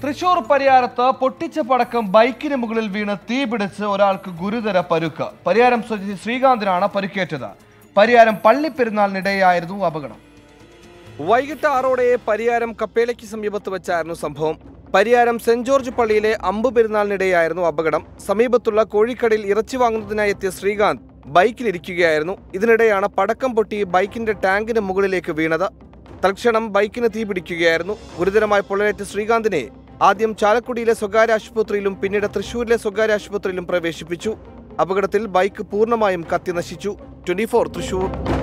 തൃശൂർ പരിയാരത്ത് പൊട്ടിച്ച പടക്കം ബൈക്കിന് മുകളിൽ വീണ് തീപിടിച്ച് ഒരാൾക്ക് ഗുരുതര പരുക്ക് പരിയാരം സ്വദേശി ശ്രീകാന്തിനാണ് പരുക്കേറ്റത് പരിയാരം പള്ളിപ്പെരുന്നാളിനിടെയായിരുന്നു അപകടം വൈകിട്ട് ആറോടെ പരിയാരം കപ്പേലയ്ക്ക് സമീപത്ത് വെച്ചായിരുന്നു സംഭവം പരിയാരം സെന്റ് ജോർജ് പള്ളിയിലെ അമ്പ് പെരുന്നാളിനിടെയായിരുന്നു അപകടം സമീപത്തുള്ള കോഴിക്കടയിൽ ഇറച്ചി വാങ്ങുന്നതിനായി എത്തിയ ശ്രീകാന്ത് ബൈക്കിലിരിക്കുകയായിരുന്നു ഇതിനിടെയാണ് പടക്കം പൊട്ടി ബൈക്കിന്റെ ടാങ്കിന് മുകളിലേക്ക് വീണത് തൽക്ഷണം ബൈക്കിന് തീപിടിക്കുകയായിരുന്നു ഗുരുതരമായ പൊള്ളലേറ്റ ശ്രീകാന്തിനെ ആദ്യം ചാലക്കുടിയിലെ സ്വകാര്യ ആശുപത്രിയിലും പിന്നീട് തൃശൂരിലെ സ്വകാര്യ ആശുപത്രിയിലും പ്രവേശിപ്പിച്ചു അപകടത്തിൽ ബൈക്ക് പൂർണ്ണമായും കത്തി നശിച്ചു ട്വന്റി തൃശൂർ